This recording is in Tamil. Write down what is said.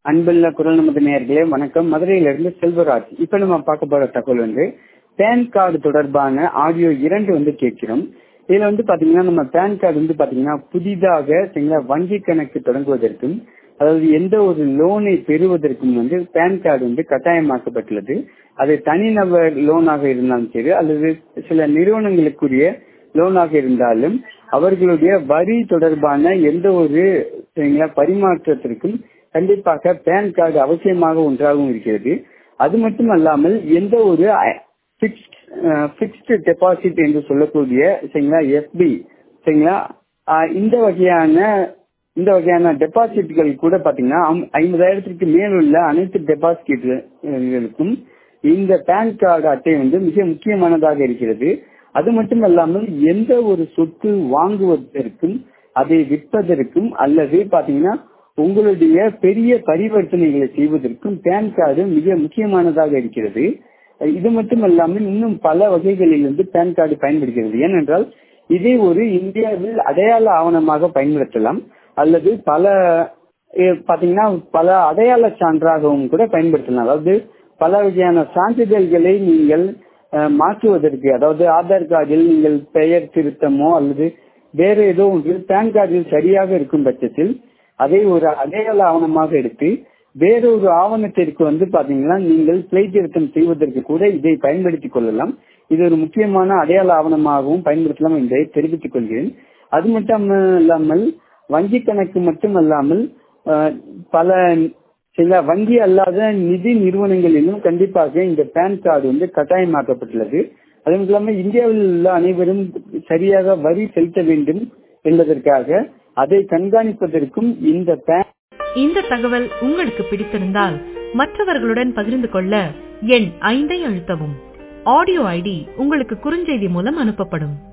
அன்புள்ள குரல் நமது நேயர்களே வணக்கம் மதுரையிலிருந்து செல்வராஜ் இப்ப நம்ம பார்க்க போற தகவல் வந்து பேன் கார்டு தொடர்பான ஆடியோ இரண்டு வந்து கேட்கிறோம் இதுல வந்து பாத்தீங்கன்னா நம்ம பேன் கார்டு வந்து பாத்தீங்கன்னா புதிதாக சரிங்களா வங்கி கணக்கு தொடங்குவதற்கும் அதாவது எந்த ஒரு லோனை பெறுவதற்கும் வந்து பேன் கார்டு வந்து கட்டாயமாக்கப்பட்டுள்ளது அது தனிநபர் லோனாக இருந்தாலும் சரி அல்லது சில நிறுவனங்களுக்குரிய லோனாக இருந்தாலும் அவர்களுடைய வரி தொடர்பான எந்த ஒரு சரிங்களா பரிமாற்றத்திற்கும் கண்டிப்பாக பேன் கார்டு அவசியமாக ஒன்றாகவும் இருக்கிறது அது மட்டும் அல்லாமல் எந்த ஒரு பிக்ஸ்டு டெபாசிட் என்று சொல்லக்கூடிய சரிங்களா எஃபி சரிங்களா இந்த வகையான இந்த வகையான டெபாசிட்கள் கூட பாத்தீங்கன்னா ஐம்பதாயிரத்திற்கு மேலுள்ள அனைத்து டெபாசிட்களுக்கும் இந்த பேன் கார்டு அட்டை வந்து மிக முக்கியமானதாக இருக்கிறது அது மட்டும் அல்லாமல் எந்த ஒரு சொத்து வாங்குவதற்கும் அதை விற்பதற்கும் அல்லது பாத்தீங்கன்னா உங்களுடைய பெரிய பரிவர்த்தனைகளை செய்வதற்கும் பேன் கார்டு மிக முக்கியமானதாக இருக்கிறது இது மட்டும் அல்லாமல் இன்னும் பல வகைகளில் வந்து பேன் கார்டு பயன்படுகிறது ஏனென்றால் இதை ஒரு இந்தியாவில் அடையாள ஆவணமாக பயன்படுத்தலாம் அல்லது பல பாத்தீங்கன்னா பல அடையாள சான்றாகவும் கூட பயன்படுத்தலாம் அதாவது பல வகையான சான்றிதழ்களை நீங்கள் மாற்றுவதற்கு அதாவது ஆதார் கார்டில் நீங்கள் பெயர் திருத்தமோ அல்லது வேற ஏதோ ஒன்று பேன் கார்டில் சரியாக இருக்கும் பட்சத்தில் அதை ஒரு அடையாள ஆவணமாக எடுத்து வேறொரு ஆவணத்திற்கு வந்து பாத்தீங்கன்னா நீங்கள் பிழை திருத்தம் செய்வதற்கு கூட இதை பயன்படுத்திக் கொள்ளலாம் இது ஒரு முக்கியமான அடையாள ஆவணமாகவும் பயன்படுத்தலாம் என்பதை தெரிவித்துக் கொள்கிறேன் அது மட்டும் இல்லாமல் வங்கி கணக்கு மட்டும் அல்லாமல் பல சில வங்கி அல்லாத நிதி நிறுவனங்களிலும் கண்டிப்பாக இந்த பேன் கார்டு வந்து கட்டாயமாக்கப்பட்டுள்ளது அது மட்டும் இல்லாமல் இந்தியாவில் உள்ள அனைவரும் சரியாக வரி செலுத்த வேண்டும் என்பதற்காக அதை கண்காணிப்பதற்கும் இந்த பேன் இந்த தகவல் உங்களுக்கு பிடித்திருந்தால் மற்றவர்களுடன் பகிர்ந்து கொள்ள எண் ஐந்தை அழுத்தவும் ஆடியோ ஐடி உங்களுக்கு குறுஞ்செய்தி மூலம் அனுப்பப்படும்